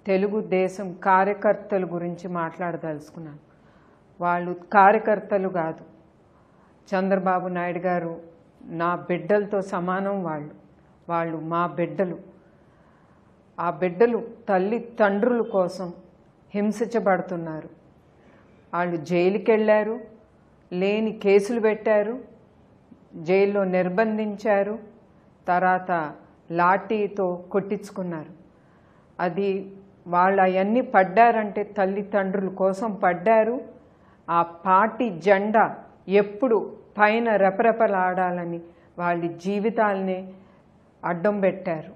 తెలుగుదేశం కార్యకర్తల గురించి మాట్లాడదలుచుకున్నాను వాళ్ళు కార్యకర్తలు కాదు చంద్రబాబు నాయుడు గారు నా బిడ్డలతో సమానం వాళ్ళు వాళ్ళు మా బిడ్డలు ఆ బిడ్డలు తల్లి తండ్రుల కోసం హింసించబడుతున్నారు వాళ్ళు జైలుకి వెళ్ళారు లేని కేసులు పెట్టారు జైల్లో నిర్బంధించారు తర్వాత లాఠీతో కొట్టించుకున్నారు అది వాళ్ళు అవన్నీ పడ్డారంటే తల్లిదండ్రుల కోసం పడ్డారు ఆ పార్టీ జెండా ఎప్పుడు పైన రెపరెపలాడాలని వాళ్ళ జీవితాల్ని అడ్డం పెట్టారు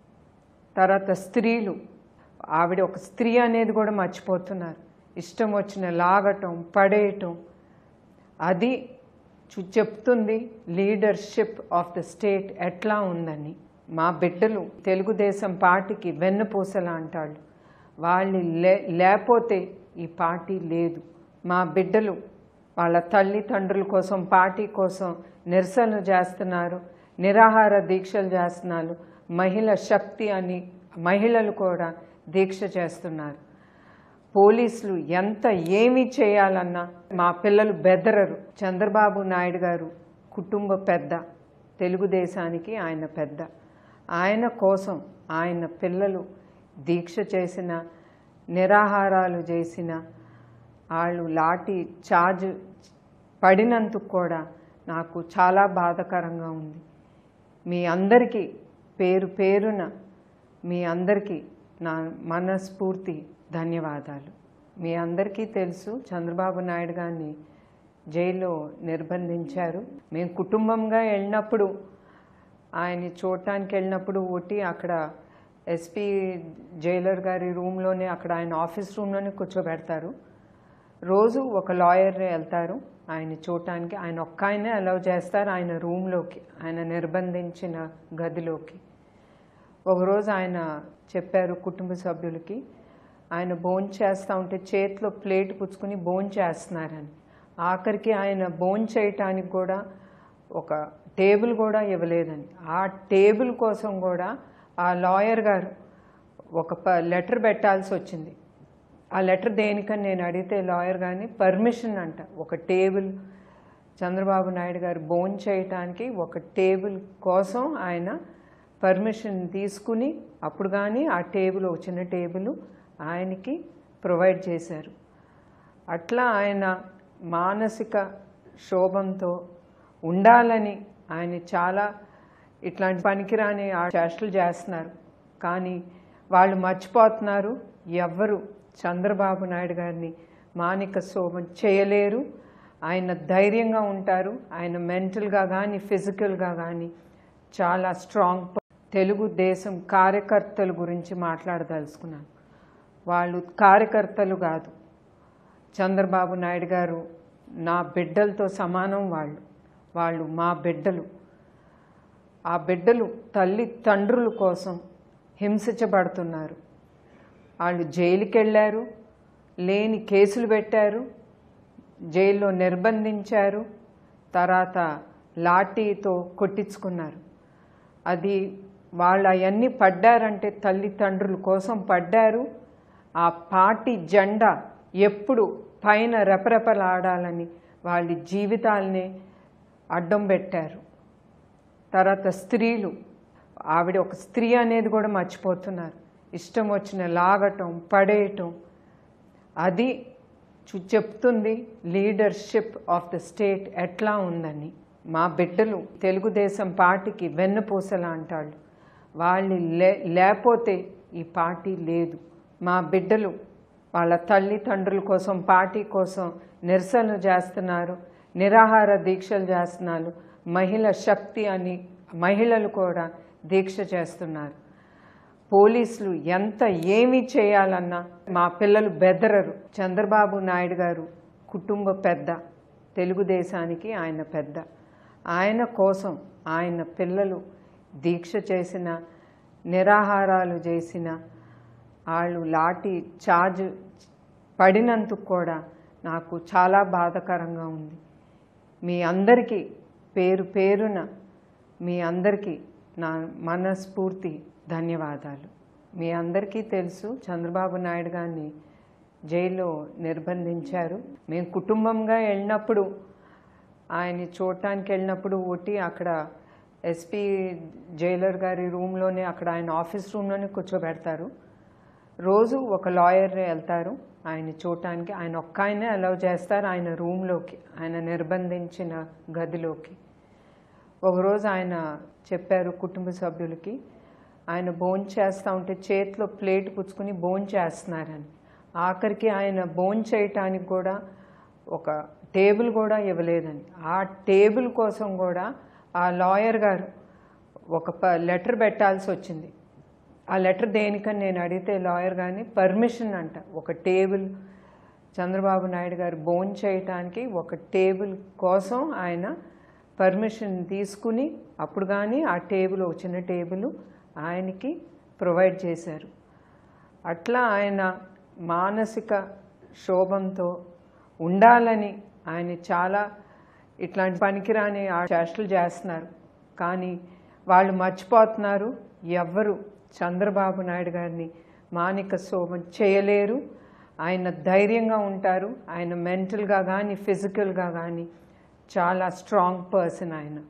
తర్వాత స్త్రీలు ఆవిడ ఒక స్త్రీ అనేది కూడా మర్చిపోతున్నారు ఇష్టం వచ్చిన లాగటం పడేయటం అది చు- చెప్తుంది లీడర్షిప్ ఆఫ్ ద స్టేట్ ఎట్లా ఉందని మా బిడ్డలు తెలుగుదేశం పార్టీకి వెన్నుపూసలా అంటాళ్ళు వాళ్ళు లే లేకపోతే ఈ పార్టీ లేదు మా బిడ్డలు వాళ్ళ తల్లిదండ్రుల కోసం పార్టీ కోసం నిరసనలు చేస్తున్నారు నిరాహార దీక్షలు చేస్తున్నారు మహిళ శక్తి అని మహిళలు కూడా దీక్ష చేస్తున్నారు పోలీసులు ఎంత ఏమి చేయాలన్నా మా పిల్లలు బెదరరు చంద్రబాబు నాయుడు గారు కుటుంబ పెద్ద తెలుగుదేశానికి ఆయన పెద్ద ఆయన కోసం ఆయన పిల్లలు దీక్ష చేసిన నిరాహారాలు చేసిన వాళ్ళు లాఠీ చార్జ్ పడినందుకు కూడా నాకు చాలా బాధాకరంగా ఉంది మీ అందరికీ పేరు పేరున మీ అందరికీ నా మనస్ఫూర్తి ధన్యవాదాలు మీ అందరికీ తెలుసు చంద్రబాబు నాయుడు గారిని జైల్లో నిర్బంధించారు మేము కుటుంబంగా వెళ్ళినప్పుడు ఆయన్ని చూడటానికి వెళ్ళినప్పుడు ఒకటి అక్కడ ఎస్పీ జైలర్ గారి రూమ్లోనే అక్కడ ఆయన ఆఫీస్ రూమ్లోనే కూర్చోబెడతారు రోజు ఒక లాయర్ వెళ్తారు ఆయన చూడటానికి ఆయన ఒక్క ఆయనే అలౌ చేస్తారు ఆయన రూమ్లోకి ఆయన నిర్బంధించిన గదిలోకి ఒకరోజు ఆయన చెప్పారు కుటుంబ సభ్యులకి ఆయన భోజనం చేస్తూ ఉంటే చేతిలో ప్లేట్ పుచ్చుకుని భోజనం చేస్తున్నారని ఆఖరికి ఆయన భోజనం చేయటానికి కూడా ఒక టేబుల్ కూడా ఇవ్వలేదని ఆ టేబుల్ కోసం కూడా ఆ లాయర్ గారు ఒక ప లెటర్ పెట్టాల్సి వచ్చింది ఆ లెటర్ దేనికని నేను అడిగితే లాయర్ గారిని పర్మిషన్ అంట ఒక టేబుల్ చంద్రబాబు నాయుడు గారు బోన్ చేయటానికి ఒక టేబుల్ కోసం ఆయన పర్మిషన్ తీసుకుని అప్పుడు కానీ ఆ టేబుల్ ఒక చిన్న టేబుల్ ఆయనకి ప్రొవైడ్ చేశారు అట్లా ఆయన మానసిక శోభంతో ఉండాలని ఆయన చాలా ఇట్లాంటి పనికిరాని ఆ చేష్టలు చేస్తున్నారు కానీ వాళ్ళు మర్చిపోతున్నారు ఎవ్వరు చంద్రబాబు నాయుడు గారిని మానిక శోభం చేయలేరు ఆయన ధైర్యంగా ఉంటారు ఆయన మెంటల్గా కానీ ఫిజికల్గా కానీ చాలా స్ట్రాంగ్ తెలుగుదేశం కార్యకర్తల గురించి మాట్లాడదలుచుకున్నాను వాళ్ళు కార్యకర్తలు కాదు చంద్రబాబు నాయుడు గారు నా బిడ్డలతో సమానం వాళ్ళు వాళ్ళు మా బిడ్డలు ఆ బిడ్డలు తల్లి తండ్రుల కోసం హింసించబడుతున్నారు వాళ్ళు జైలుకి వెళ్ళారు లేని కేసులు పెట్టారు జైల్లో నిర్బంధించారు తర్వాత లాఠీతో కొట్టించుకున్నారు అది వాళ్ళు అవన్నీ పడ్డారంటే తల్లిదండ్రుల కోసం పడ్డారు ఆ పార్టీ జెండా ఎప్పుడు పైన రెపరెపలాడాలని వాళ్ళ జీవితాల్ని అడ్డం పెట్టారు తర్వాత స్త్రీలు ఆవిడ ఒక స్త్రీ అనేది కూడా మర్చిపోతున్నారు ఇష్టం వచ్చిన లాగటం పడేయటం అది చు- చెప్తుంది లీడర్షిప్ ఆఫ్ ద స్టేట్ ఎట్లా ఉందని మా బిడ్డలు తెలుగుదేశం పార్టీకి వెన్నుపూసలా అంటాళ్ళు వాళ్ళు లే లేకపోతే ఈ పార్టీ లేదు మా బిడ్డలు వాళ్ళ తల్లిదండ్రుల కోసం పార్టీ కోసం నిరసనలు చేస్తున్నారు నిరాహార దీక్షలు చేస్తున్నారు మహిళ శక్తి అని మహిళలు కూడా దీక్ష చేస్తున్నారు పోలీసులు ఎంత ఏమి చేయాలన్నా మా పిల్లలు బెదరరు చంద్రబాబు నాయుడు గారు కుటుంబ పెద్ద తెలుగుదేశానికి ఆయన పెద్ద ఆయన కోసం ఆయన పిల్లలు దీక్ష చేసిన నిరాహారాలు చేసిన వాళ్ళు లాఠీ చార్జ్ పడినందుకు కూడా నాకు చాలా బాధాకరంగా ఉంది మీ అందరికీ పేరు పేరున మీ అందరికీ నా మనస్ఫూర్తి ధన్యవాదాలు మీ అందరికీ తెలుసు చంద్రబాబు నాయుడు గారిని జైల్లో నిర్బంధించారు మేము కుటుంబంగా వెళ్ళినప్పుడు ఆయన్ని చూడటానికి వెళ్ళినప్పుడు ఒకటి అక్కడ ఎస్పీ జైలర్ గారి రూమ్లోనే అక్కడ ఆయన ఆఫీస్ రూమ్లోనే కూర్చోబెడతారు రోజు ఒక లాయర్ వెళ్తారు ఆయన చూడటానికి ఆయన ఒక్క ఆయనే అలౌ చేస్తారు ఆయన రూమ్లోకి ఆయన నిర్బంధించిన గదిలోకి ఒకరోజు ఆయన చెప్పారు కుటుంబ సభ్యులకి ఆయన బోన్ చేస్తూ ఉంటే చేతిలో ప్లేట్ పుచ్చుకుని బోన్ చేస్తున్నారని ఆఖరికి ఆయన బోన్ చేయటానికి కూడా ఒక టేబుల్ కూడా ఇవ్వలేదని ఆ టేబుల్ కోసం కూడా ఆ లాయర్ గారు ఒక ప లెటర్ పెట్టాల్సి వచ్చింది ఆ లెటర్ దేనికని నేను అడిగితే లాయర్ గారిని పర్మిషన్ అంట ఒక టేబుల్ చంద్రబాబు నాయుడు గారు బోన్ చేయటానికి ఒక టేబుల్ కోసం ఆయన పర్మిషన్ తీసుకుని అప్పుడు కానీ ఆ టేబుల్ ఒక చిన్న టేబుల్ ఆయనకి ప్రొవైడ్ చేశారు అట్లా ఆయన మానసిక శోభంతో ఉండాలని ఆయన చాలా ఇట్లాంటి పనికిరాని ఆ చేష్టలు చేస్తున్నారు కానీ వాళ్ళు మర్చిపోతున్నారు ఎవ్వరు చంద్రబాబు నాయుడు గారిని మానిక శోభం చేయలేరు ఆయన ధైర్యంగా ఉంటారు ఆయన మెంటల్గా కానీ ఫిజికల్గా కానీ చాలా స్ట్రాంగ్ పర్సన్ ఆయన